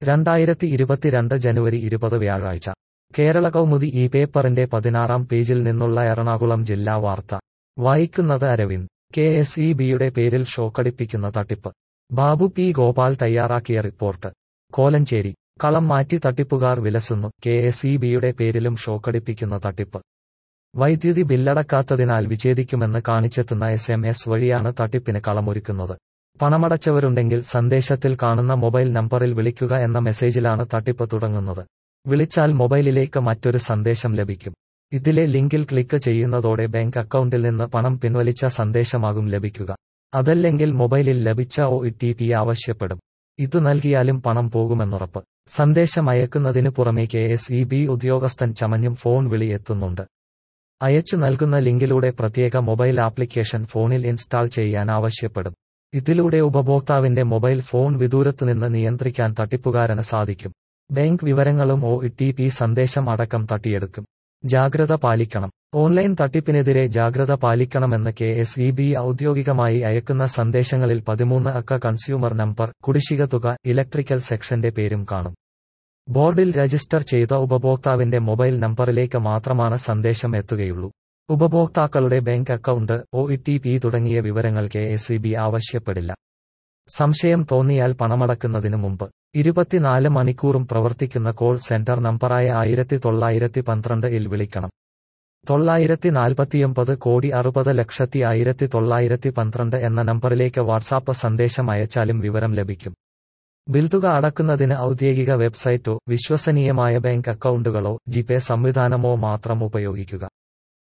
രണ്ടായിരത്തി ഇരുപത്തിരണ്ട് ജനുവരി ഇരുപത് വ്യാഴാഴ്ച കേരള കൗമുദി ഈ പേപ്പറിന്റെ പതിനാറാം പേജിൽ നിന്നുള്ള എറണാകുളം ജില്ലാ വാർത്ത വായിക്കുന്നത് അരവിന്ദ് കെ എസ് ഇ ബിയുടെ പേരിൽ ഷോക്കടിപ്പിക്കുന്ന തട്ടിപ്പ് ബാബു പി ഗോപാൽ തയ്യാറാക്കിയ റിപ്പോർട്ട് കോലഞ്ചേരി കളം മാറ്റി തട്ടിപ്പുകാർ വിലസുന്നു കെ എസ് ഇ ബിയുടെ പേരിലും ഷോക്കടിപ്പിക്കുന്ന തട്ടിപ്പ് വൈദ്യുതി ബില്ലടക്കാത്തതിനാൽ വിച്ഛേദിക്കുമെന്ന് കാണിച്ചെത്തുന്ന എസ് എം എസ് വഴിയാണ് തട്ടിപ്പിന് കളമൊരുക്കുന്നത് പണമടച്ചവരുണ്ടെങ്കിൽ സന്ദേശത്തിൽ കാണുന്ന മൊബൈൽ നമ്പറിൽ വിളിക്കുക എന്ന മെസ്സേജിലാണ് തട്ടിപ്പ് തുടങ്ങുന്നത് വിളിച്ചാൽ മൊബൈലിലേക്ക് മറ്റൊരു സന്ദേശം ലഭിക്കും ഇതിലെ ലിങ്കിൽ ക്ലിക്ക് ചെയ്യുന്നതോടെ ബാങ്ക് അക്കൗണ്ടിൽ നിന്ന് പണം പിൻവലിച്ച സന്ദേശമാകും ലഭിക്കുക അതല്ലെങ്കിൽ മൊബൈലിൽ ലഭിച്ച ഒ ടി പി ആവശ്യപ്പെടും ഇതു നൽകിയാലും പണം പോകുമെന്നുറപ്പ് സന്ദേശം അയക്കുന്നതിനു പുറമെ കെ എസ് ഇ ബി ഉദ്യോഗസ്ഥൻ ചമഞ്ഞും ഫോൺ വിളി എത്തുന്നുണ്ട് അയച്ചു നൽകുന്ന ലിങ്കിലൂടെ പ്രത്യേക മൊബൈൽ ആപ്ലിക്കേഷൻ ഫോണിൽ ഇൻസ്റ്റാൾ ചെയ്യാൻ ആവശ്യപ്പെടും ഇതിലൂടെ ഉപഭോക്താവിന്റെ മൊബൈൽ ഫോൺ വിദൂരത്തുനിന്ന് നിയന്ത്രിക്കാൻ തട്ടിപ്പുകാരന് സാധിക്കും ബാങ്ക് വിവരങ്ങളും ഒ ടി പി സന്ദേശം അടക്കം തട്ടിയെടുക്കും ജാഗ്രത പാലിക്കണം ഓൺലൈൻ തട്ടിപ്പിനെതിരെ ജാഗ്രത പാലിക്കണമെന്ന് കെ എസ് ഇ ബി ഔദ്യോഗികമായി അയക്കുന്ന സന്ദേശങ്ങളിൽ പതിമൂന്ന് അക്ക കൺസ്യൂമർ നമ്പർ കുടിശ്ശിക തുക ഇലക്ട്രിക്കൽ സെക്ഷന്റെ പേരും കാണും ബോർഡിൽ രജിസ്റ്റർ ചെയ്ത ഉപഭോക്താവിന്റെ മൊബൈൽ നമ്പറിലേക്ക് മാത്രമാണ് സന്ദേശം എത്തുകയുള്ളൂ ഉപഭോക്താക്കളുടെ bank account O T P തുടങ്ങിയ വിവരങ്ങൾ കെ എസ് ഇ ബി ആവശ്യപ്പെടില്ല സംശയം തോന്നിയാൽ പണമടക്കുന്നതിനു മുമ്പ് ഇരുപത്തിനാല് മണിക്കൂറും പ്രവർത്തിക്കുന്ന കോൾ സെന്റർ നമ്പറായ ആയിരത്തി തൊള്ളായിരത്തി പന്ത്രണ്ട് ഇൽ വിളിക്കണം തൊള്ളായിരത്തി നാൽപ്പത്തിയൊമ്പത് കോടി അറുപത് ലക്ഷത്തി ആയിരത്തി തൊള്ളായിരത്തി പന്ത്രണ്ട് എന്ന നമ്പറിലേക്ക് വാട്സാപ്പ് സന്ദേശം അയച്ചാലും വിവരം ലഭിക്കും ബിൽതുക അടക്കുന്നതിന് ഔദ്യോഗിക വെബ്സൈറ്റോ വിശ്വസനീയമായ ബാങ്ക് അക്കൗണ്ടുകളോ ജിപേ സംവിധാനമോ മാത്രം ഉപയോഗിക്കുക